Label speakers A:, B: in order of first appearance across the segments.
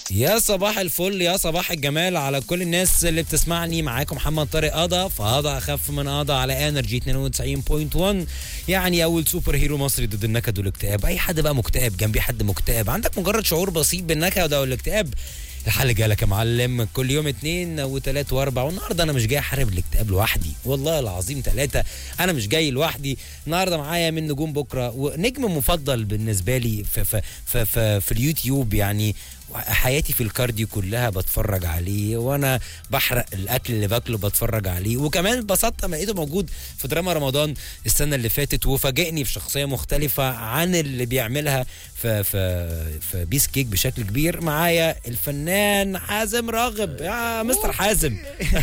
A: يا صباح الفل يا صباح الجمال على كل الناس اللي بتسمعني معاكم محمد طارق قضا فقضا اخف من قضا على انرجي 92.1 يعني اول سوبر هيرو مصري ضد النكد والاكتئاب اي حد بقى مكتئب جنبي حد مكتئب عندك مجرد شعور بسيط بالنكد او الاكتئاب الحل جالك يا معلم كل يوم اتنين وتلات واربع والنهارده انا مش جاي احارب الاكتئاب لوحدي والله العظيم تلاتة انا مش جاي لوحدي النهارده معايا من نجوم بكره ونجم مفضل بالنسبه لي في في في, في, في اليوتيوب يعني حياتي في الكارديو كلها بتفرج عليه وانا بحرق الاكل اللي باكله بتفرج عليه وكمان اتبسطت لما لقيته موجود في دراما رمضان السنه اللي فاتت وفاجئني بشخصيه مختلفه عن اللي بيعملها في في في بيس كيك بشكل كبير معايا الفنان حازم راغب يا مستر حازم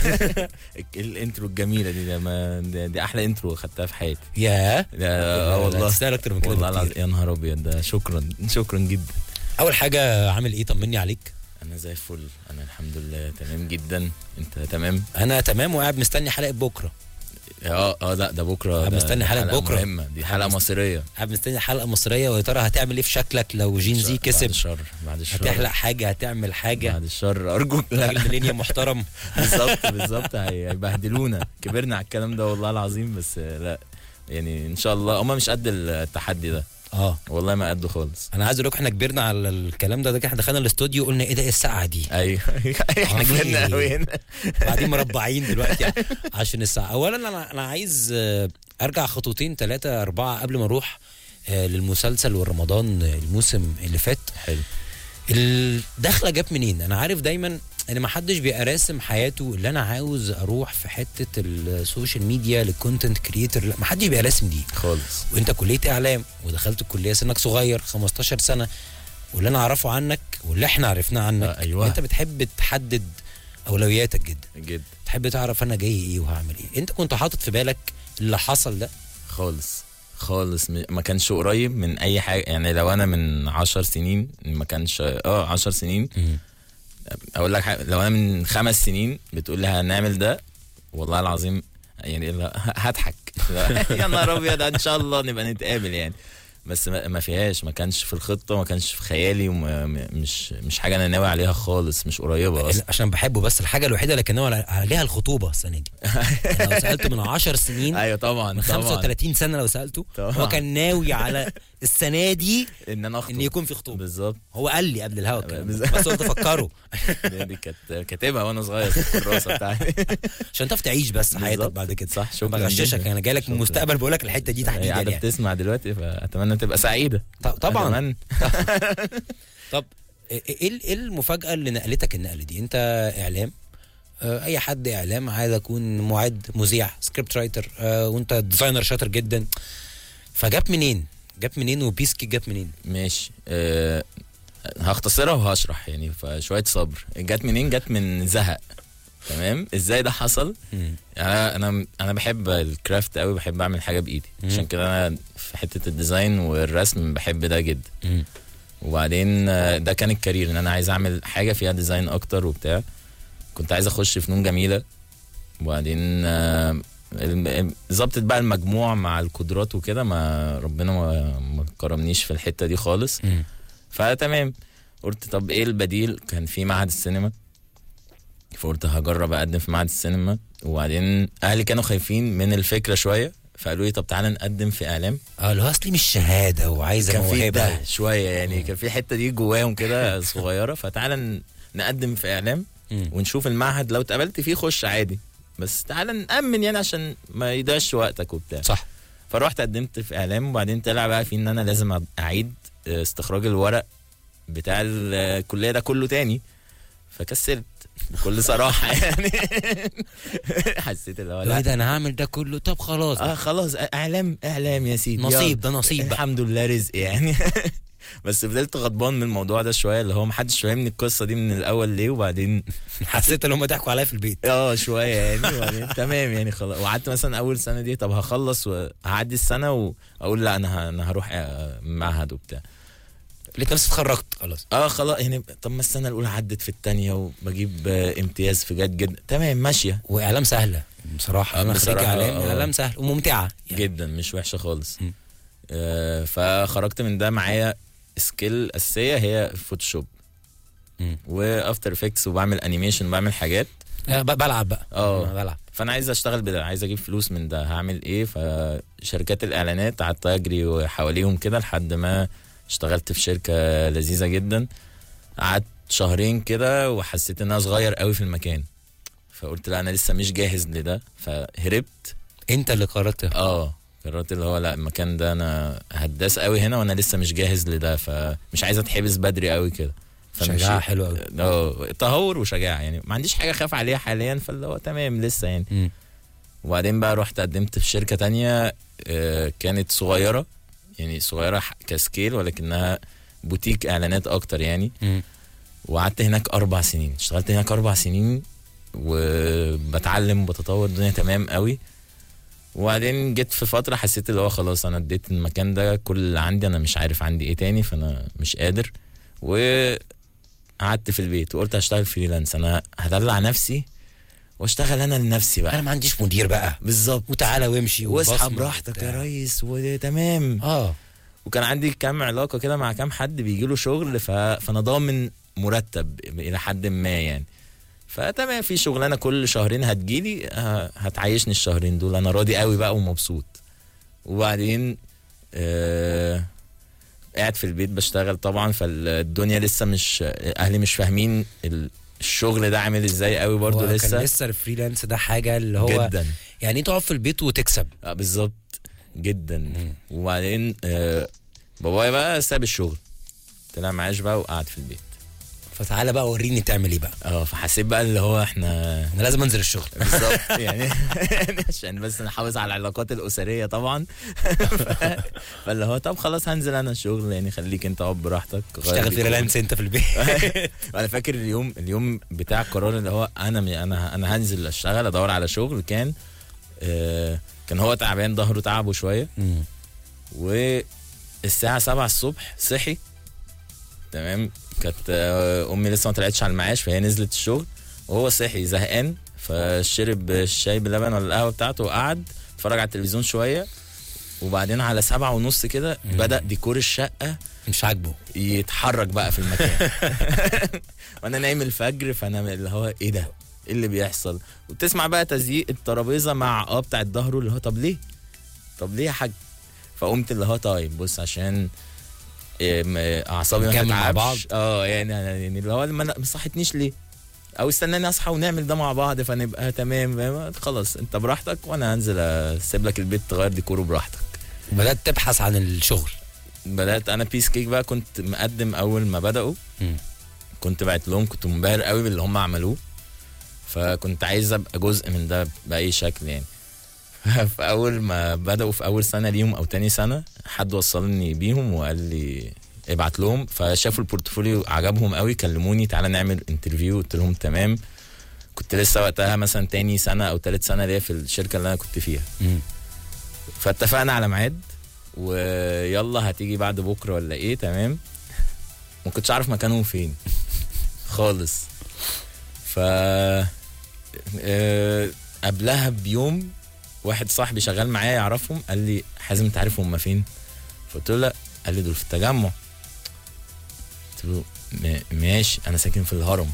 B: الانترو الجميله دي ده ما دي, دي احلى انترو خدتها في حياتي
A: يا
B: اه والله
A: تستاهل اكتر من كده
B: والله
A: بكتير.
B: العظيم يا نهار ابيض ده شكرا شكرا جدا
A: اول حاجه عامل ايه طمني عليك
B: انا زي الفل انا الحمد لله تمام جدا انت تمام
A: انا تمام وقاعد مستني حلقه بكره
B: اه اه لا ده بكره
A: أنا
B: ده
A: مستني حلقة بكرة.
B: مهمه دي حلقه مصريه
A: قاعد مستني حلقه مصريه ويا ترى هتعمل ايه في شكلك لو جين زي
B: بعد
A: كسب
B: الشر بعد الشر
A: هتحلق حاجه هتعمل حاجه
B: بعد الشر ارجوك لا
A: راجل ميلينيوم محترم
B: بالظبط بالظبط هي- هيبهدلونا كبرنا على الكلام ده والله العظيم بس آه، لا يعني ان شاء الله هم مش قد التحدي ده
A: اه
B: والله ما قده خالص
A: انا عايز اقول لكم احنا كبرنا على الكلام ده ده احنا دخلنا الاستوديو قلنا ايه ده ايه الساعه دي
B: ايوه احنا
A: آه، في
B: كبرنا
A: إيه؟
B: قوي هنا
A: بعدين مربعين دلوقتي عشان الساعه اولا انا انا عايز آه، ارجع خطوتين ثلاثه اربعه قبل ما اروح آه، للمسلسل والرمضان آه، الموسم اللي فات
B: حلو
A: الدخله جت منين انا عارف دايما ان ما حدش بيبقى راسم حياته اللي انا عاوز اروح في حته السوشيال ميديا للكونتنت كريتور لا ما حدش بيبقى راسم دي
B: خالص
A: وانت كليه اعلام ودخلت الكليه سنك صغير 15 سنه واللي انا اعرفه عنك واللي احنا عرفناه عنك
B: آه، أيوة.
A: انت بتحب تحدد اولوياتك جدا
B: جدا
A: تحب تعرف انا جاي ايه وهعمل ايه انت كنت حاطط في بالك اللي حصل ده
B: خالص خالص م- ما كانش قريب من اي حاجه يعني لو انا من عشر سنين ما كانش اه عشر سنين اقول لك حاجة، لو انا من خمس سنين بتقول لي هنعمل ده والله العظيم يعني لا، ه- هضحك لا، يا نهار ابيض ان شاء الله نبقى نتقابل يعني بس ما ما فيهاش ما كانش في الخطه ما كانش في خيالي ومش مش حاجه انا ناوي عليها خالص مش قريبه اصلا
A: عشان بحبه بس الحاجه الوحيده اللي كان ناوي عليها الخطوبه السنه دي يعني لو سالته من 10 سنين
B: ايوه طبعا
A: من
B: طبعا
A: 35 سنه لو سالته
B: طبعا.
A: هو كان ناوي على السنه دي
B: ان انا اخطب
A: ان يكون في خطوبه
B: بالظبط
A: هو قال لي قبل الهوا الكلام ده.
B: بالظبط.
A: بس قلت افكره
B: دي دي كانت كاتبها وانا صغير في الكراسه بتاعتي
A: عشان تعرف تعيش بس حياتك
B: بالظبط.
A: بعد كده
B: صح، شكراً
A: بغششك
B: جداً.
A: انا جاي لك من
B: شكراً.
A: المستقبل بقول لك الحته دي
B: هي
A: تحديدا
B: قاعده
A: يعني
B: بتسمع دلوقتي فاتمنى تبقى سعيده
A: ط- طبعا
B: أتمنى.
A: طب ايه إيه- ايه المفاجاه اللي نقلتك النقله دي انت اعلام آه، اي حد اعلام عايز اكون معد مذيع سكريبت رايتر آه، وانت ديزاينر شاطر جدا فجت منين جت منين وبيسكي جت منين
B: ماشي أه هختصرها وهشرح يعني فشويه صبر جت منين جت من زهق تمام ازاي ده حصل
A: مم.
B: انا انا انا بحب الكرافت قوي بحب اعمل حاجه بايدي
A: مم.
B: عشان كده انا في حته الديزاين والرسم بحب ده جدا
A: مم.
B: وبعدين آه، ده كان الكارير ان انا عايز اعمل حاجه فيها ديزاين اكتر وبتاع كنت عايز اخش فنون جميله وبعدين آه، الم- ظبطت بقى المجموع مع القدرات وكده ما ربنا ما, ما كرمنيش في الحته دي خالص
A: مم.
B: فتمام قلت طب ايه البديل كان في معهد السينما فقلت هجرب اقدم في معهد السينما وبعدين اهلي كانوا خايفين من الفكره شويه فقالوا لي طب تعالى نقدم في اعلام
A: اه اللي هو اصلي مش شهاده وعايزه
B: كان في
A: موهبه
B: ده شويه يعني كان في الحته دي جواهم كده صغيره فتعالى ن- نقدم في اعلام
A: مم.
B: ونشوف المعهد لو اتقبلت فيه خش عادي بس تعالى نأمن يعني عشان ما يضيعش وقتك وبتاع
A: صح
B: فروحت قدمت في اعلام وبعدين طلع بقى في ان انا لازم أ- اعيد استخراج الورق بتاع الكليه ده كله تاني فكسلت بكل صراحه يعني حسيت اللي هو
A: لا
B: لا
A: ده انا هعمل ده كله طب خلاص
B: اه خلاص اعلام اعلام يا سيدي
A: نصيب
B: يلا.
A: ده نصيب بقى
B: الحمد لله رزق يعني بس فضلت غضبان من الموضوع ده شويه اللي هو محدش فاهمني القصه دي من الاول ليه وبعدين
A: حسيت ان هم ضحكوا عليا في البيت
B: اه شويه يعني وبعدين تمام يعني خلاص وقعدت مثلا اول سنه دي طب هخلص وهعدي السنه واقول لا انا ه- انا هروح آه، معهد وبتاع
A: لقيت نفسي اتخرجت خلاص
B: اه خلاص يعني طب ما السنه الاولى عدت في الثانيه وبجيب آه، امتياز في جد جدا تمام ماشيه
A: واعلام سهله بصراحه
B: آه،
A: انا خريج
B: بصراحة،
A: اعلام
B: آه.
A: اعلام سهل وممتعه يعني
B: جدا مش وحشه خالص
A: م.
B: آه فخرجت من ده معايا سكيل اساسيه هي فوتوشوب
A: مم.
B: وافتر افكتس وبعمل انيميشن وبعمل حاجات
A: آه، ب- بلعب بقى
B: اه.
A: أنا بلعب
B: فانا عايز اشتغل بده عايز اجيب فلوس من ده هعمل ايه فشركات الاعلانات قعدت اجري حواليهم كده لحد ما اشتغلت في شركه لذيذه جدا قعدت شهرين كده وحسيت ان انا صغير قوي في المكان فقلت لا انا لسه مش جاهز لده فهربت
A: انت اللي قررت
B: اه قررت اللي هو لا المكان ده انا هداس قوي هنا وانا لسه مش جاهز لده فمش عايز اتحبس بدري قوي كده
A: شجاعة حلوة قوي
B: اه تهور وشجاعه يعني ما عنديش حاجه اخاف عليها حاليا فاللي هو تمام لسه يعني
A: مم.
B: وبعدين بقى رحت قدمت في شركه تانية آه، كانت صغيره يعني صغيره ح- كسكيل ولكنها بوتيك اعلانات اكتر يعني
A: مم.
B: وقعدت هناك اربع سنين اشتغلت هناك اربع سنين وبتعلم وبتطور الدنيا تمام قوي وبعدين جيت في فتره حسيت اللي هو خلاص انا اديت المكان ده كل اللي عندي انا مش عارف عندي ايه تاني فانا مش قادر وقعدت في البيت وقلت هشتغل فريلانس انا هدلع نفسي واشتغل انا لنفسي
A: انا
B: بقى
A: ما عنديش مدير بقى
B: بالظبط
A: وتعالى وامشي
B: واصحى
A: وبصمة
B: براحتك يا
A: وبتاع.
B: ريس وتمام
A: اه
B: وكان عندي كام علاقه كده مع كام حد بيجي له شغل ف... فانا ضامن مرتب الى حد ما يعني فتمام في شغلانه كل شهرين هتجيلي ه- هتعيشني الشهرين دول انا راضي قوي بقى ومبسوط وبعدين آه قاعد في البيت بشتغل طبعا فالدنيا لسه مش اهلي مش فاهمين ال- الشغل ده عامل ازاي قوي برضه
A: هو كان
B: لسه
A: لسه الفريلانس ده حاجه اللي هو
B: جدا
A: يعني إيه تقعد في البيت وتكسب
B: آه بالظبط جدا وبعدين آه بابايا بقى ساب الشغل طلع معاش بقى وقعد في البيت
A: فتعالى بقى وريني تعمل ايه بقى
B: اه فحسيت بقى اللي هو احنا
A: انا لازم انزل الشغل
B: بالظبط يعني يعني عشان بس نحافظ على العلاقات الاسريه طبعا ف- فاللي هو طب خلاص هنزل انا الشغل يعني خليك انت اقعد براحتك غير
A: اشتغل
B: ديكور.
A: فريلانس انت في البيت
B: انا فاكر اليوم اليوم بتاع القرار اللي هو انا انا انا هنزل اشتغل ادور على شغل كان آه كان هو تعبان ظهره تعبه شويه
A: مم.
B: والساعة 7 الصبح صحي تمام كانت آه، امي لسه ما طلعتش على المعاش فهي نزلت الشغل وهو صحي زهقان فشرب الشاي بلبن ولا القهوه بتاعته وقعد اتفرج على التلفزيون شويه وبعدين على سبعة ونص كده بدأ ديكور الشقة
A: مش عاجبه
B: يتحرك بقى في المكان وانا نايم الفجر فانا اللي هو ايه ده ايه اللي بيحصل وتسمع بقى تزييق الترابيزه مع اه بتاعت ظهره اللي هو طب ليه طب ليه يا حاج فقمت اللي هو طيب بص عشان إيه، م- اعصابي ما
A: نكمل مع
B: تتعبش
A: بعض.
B: اه يعني يعني اللي هو ما ما صحتنيش ليه او استناني اصحى ونعمل ده مع بعض فنبقى تمام فاهم؟ خلاص انت براحتك وانا هنزل اسيب لك البيت تغير ديكوره براحتك
A: وبدات تبحث عن الشغل
B: بدات انا بيس كيك بقى كنت مقدم اول ما بداوا
A: مم.
B: كنت بعت لهم كنت منبهر قوي باللي هم عملوه فكنت عايز ابقى جزء من ده باي شكل يعني في اول ما بداوا في اول سنه ليهم او تاني سنه حد وصلني بيهم وقال لي ابعت لهم فشافوا البورتفوليو عجبهم قوي كلموني تعالى نعمل انترفيو قلت لهم تمام كنت لسه وقتها مثلا تاني سنه او تالت سنه ليا في الشركه اللي انا كنت فيها
A: مم.
B: فاتفقنا على ميعاد ويلا هتيجي بعد بكره ولا ايه تمام ما كنتش عارف مكانهم فين خالص ف آه، قبلها بيوم واحد صاحبي شغال معايا يعرفهم قال لي حازم انت عارف هم فين فقلت له لا قال لي دول في التجمع قلت له "ما- ماشي انا ساكن في الهرم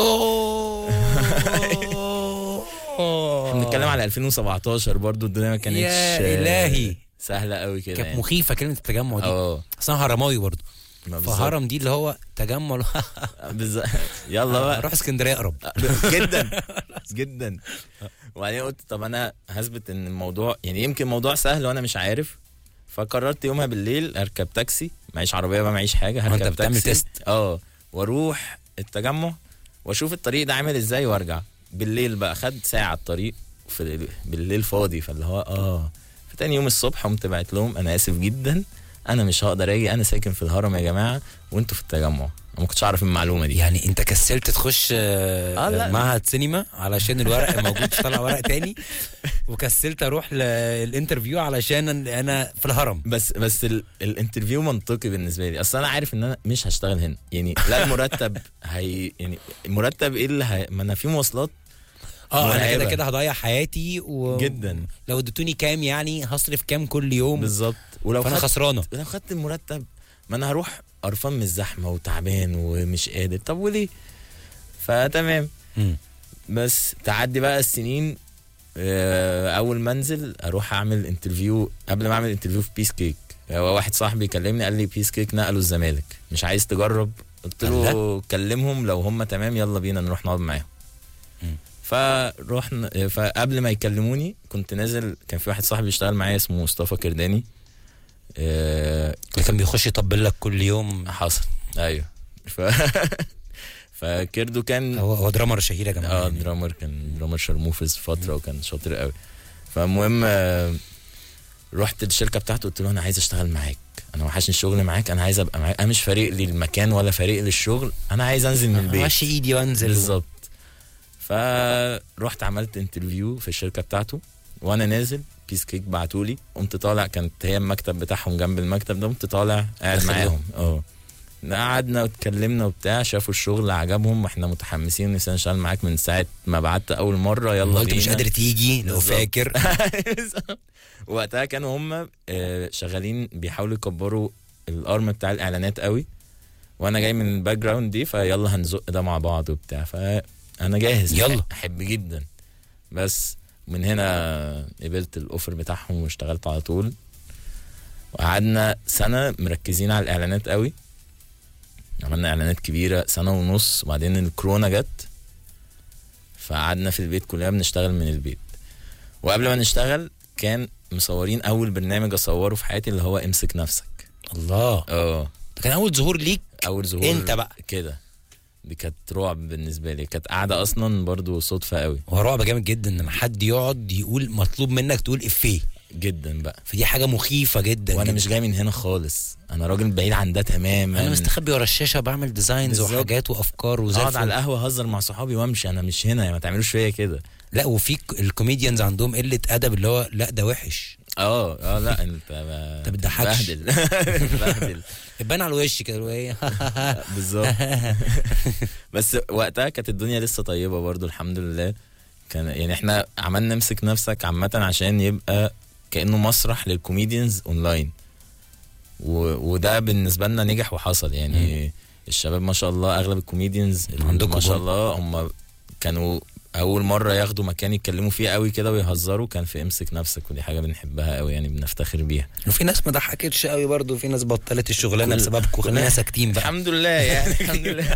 B: احنا بنتكلم على 2017 برضو الدنيا ما كانتش
A: يا
B: آه،
A: إلهي.
B: سهله قوي كده
A: كانت
B: يعني.
A: مخيفه كلمه التجمع دي
B: اه
A: اصل انا هرماوي برضه
B: ما بالظبط.
A: فهرم دي اللي هو تجمع
B: بالظبط يلا بقى
A: روح اسكندريه اقرب
B: جدا جدا وبعدين قلت طب انا هثبت ان الموضوع يعني يمكن الموضوع سهل وانا مش عارف فقررت يومها بالليل اركب تاكسي معيش عربيه بقى معيش حاجه
A: ما
B: هركب
A: انت بتعمل
B: تاكسي.
A: تيست.
B: اه واروح التجمع واشوف الطريق ده عامل ازاي وارجع بالليل بقى خد ساعه الطريق في بالليل فاضي فاللي هو اه فتاني يوم الصبح قمت بعت لهم انا اسف جدا انا مش هقدر اجي انا ساكن في الهرم يا جماعه وانتوا في التجمع انا ما كنتش اعرف المعلومه دي
A: يعني انت كسلت تخش آه،
B: آه، لا.
A: معهد سينما علشان الورق موجود طلع ورق تاني وكسلت اروح للانترفيو علشان انا في الهرم
B: بس بس ال... الانترفيو منطقي بالنسبه لي اصل انا عارف ان انا مش هشتغل هنا يعني لا المرتب هي يعني المرتب ايه اللي هي... ما انا في مواصلات
A: اه انا كده
B: مرعبة.
A: كده هضيع حياتي و...
B: جدا
A: لو اديتوني كام يعني هصرف كام كل يوم
B: بالظبط ولو
A: فانا
B: خدت
A: خسرانه
B: لو خدت المرتب ما انا هروح قرفان من الزحمه وتعبان ومش قادر طب وليه فتمام
A: مم.
B: بس تعدي بقى السنين آه، اول ما انزل اروح اعمل انترفيو قبل ما اعمل انترفيو في بيس كيك هو واحد صاحبي كلمني قال لي بيس كيك نقلوا الزمالك مش عايز تجرب قلت له كلمهم لو هم تمام يلا بينا نروح نقعد معاهم
A: مم.
B: فروحنا فقبل ما يكلموني كنت نازل كان في واحد صاحبي بيشتغل معايا اسمه مصطفى كرداني آه،
A: اللي كان بيخش يطبل لك كل يوم
B: حصل ايوه ف فكيردو كان
A: هو هو درامر شهير يا جماعه
B: اه
A: يعني.
B: درامر كان درامر شرموفز فتره وكان شاطر قوي فالمهم آه، رحت الشركه بتاعته قلت له انا عايز اشتغل معاك انا وحشني الشغل معاك انا عايز ابقى معاك انا مش فارق لي المكان ولا فارق لي الشغل انا عايز انزل من البيت
A: ماشي ايدي وانزل
B: بالظبط فرحت عملت انترفيو في الشركه بتاعته وانا نازل بيس كيك بعتولي قمت طالع كانت هي المكتب بتاعهم جنب المكتب ده قمت طالع قاعد
A: دخلهم.
B: معاهم اه قعدنا واتكلمنا وبتاع شافوا الشغل عجبهم واحنا متحمسين نفسنا نشتغل معاك من ساعه ما بعت اول مره يلا
A: قلت مش
B: بينا.
A: قادر تيجي لو
B: بالظبط.
A: فاكر
B: وقتها كانوا هم آه، شغالين بيحاولوا يكبروا الارم بتاع الاعلانات قوي وانا جاي من الباك جراوند دي فيلا هنزق ده مع بعض وبتاع فانا جاهز
A: يلا.
B: احب جدا بس من هنا قبلت الاوفر بتاعهم واشتغلت على طول وقعدنا سنه مركزين على الاعلانات قوي عملنا اعلانات كبيره سنه ونص وبعدين الكورونا جت فقعدنا في البيت كلنا بنشتغل من البيت وقبل ما نشتغل كان مصورين اول برنامج اصوره في حياتي اللي هو امسك نفسك
A: الله
B: اه
A: ده كان اول ظهور ليك
B: اول ظهور
A: انت بقى.
B: كده دي كانت رعب بالنسبه لي كانت قاعده اصلا برضو صدفه قوي
A: هو رعب جامد جدا ان حد يقعد يقول مطلوب منك تقول افيه
B: جدا بقى
A: فدي حاجه مخيفه جدا
B: وانا
A: جداً.
B: مش جاي من هنا خالص انا راجل بعيد عن ده تماما
A: انا مستخبي ورا الشاشه بعمل ديزاينز
B: بالظبط.
A: وحاجات وافكار وزي
B: اقعد على
A: الفل.
B: القهوه اهزر مع صحابي وامشي انا مش هنا يعني ما تعملوش فيا كده
A: لا وفي ك- الكوميديانز عندهم قله ادب اللي هو لا ده وحش
B: اه اه لا انت ما
A: انت بتضحكش.
B: بهدل بهدل
A: يبان على الوش كده اللي هو ايه
B: بالظبط بس وقتها كانت الدنيا لسه طيبه برضو الحمد لله كان يعني احنا عملنا نمسك نفسك عامه عشان يبقى كانه مسرح للكوميديانز اونلاين و... وده بالنسبه لنا نجح وحصل يعني الشباب ما شاء الله اغلب الكوميديانز اللي
A: عندكم
B: ما شاء
A: جم.
B: الله هم كانوا اول مره ياخدوا مكان يتكلموا فيه قوي كده ويهزروا كان في امسك نفسك ودي حاجه بنحبها قوي يعني بنفتخر بيها
A: وفي ناس ما ضحكتش قوي برضه في ناس بطلت الشغلانه
B: كل-
A: بسببكم خلينا ساكتين بقى
B: الحمد لله يعني الحمد لله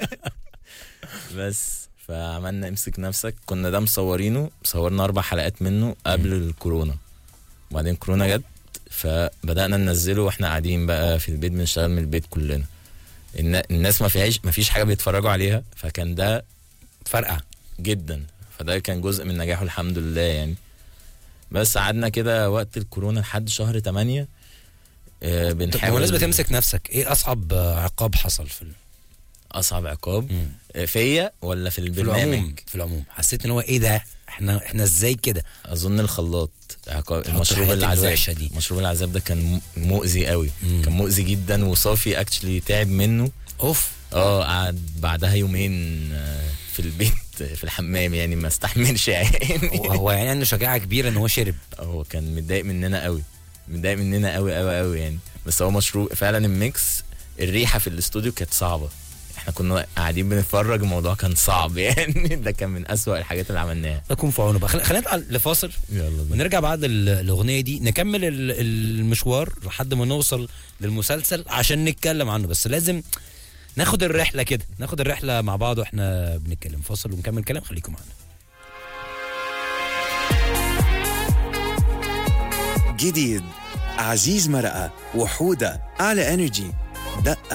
B: بس فعملنا امسك نفسك كنا ده مصورينه صورنا اربع حلقات منه قبل الكورونا وبعدين كورونا جت فبدانا ننزله واحنا قاعدين بقى في البيت بنشتغل من البيت كلنا النا- الناس ما فيهاش ما فيش حاجه بيتفرجوا عليها فكان ده
A: فرقه
B: جدا فده كان جزء من نجاحه الحمد لله يعني بس قعدنا كده وقت الكورونا لحد شهر 8 آه
A: طب
B: بنحاول
A: بمناسبه تمسك نفسك ايه اصعب آه، عقاب حصل في ال-
B: اصعب عقاب
A: مم.
B: آه، فيا ولا في
A: في
B: البرنامج
A: العموم في العموم حسيت ان هو ايه ده احنا احنا ازاي كده
B: اظن الخلاط عقاب
A: تحط
B: المشروب
A: الحاجات
B: العذاب
A: الوحشة دي.
B: مشروب العذاب ده كان م- مؤذي قوي
A: مم.
B: كان مؤذي جدا وصافي اكشلي تعب منه
A: اوف
B: اه قعد بعدها يومين آه، في البيت في الحمام يعني ما استحملش يعني
A: هو هو يعني عنده شجاعه كبيره ان هو شرب
B: هو كان متضايق مننا قوي متضايق مننا قوي قوي قوي يعني بس هو مشروب فعلا الميكس الريحه في الاستوديو كانت صعبه احنا كنا قاعدين بنتفرج الموضوع كان صعب يعني ده كان من أسوأ الحاجات اللي عملناها
A: يكون في عونه بقى خل- خلينا نطلع لفاصل
B: يلا بينا.
A: ونرجع بعد ال- الاغنيه دي نكمل ال- المشوار لحد ما نوصل للمسلسل عشان نتكلم عنه بس لازم ناخد الرحله كده ناخد الرحله مع بعض واحنا بنتكلم فاصل ونكمل كلام خليكم معانا
C: جديد عزيز مرقة وحودة على انرجي دقة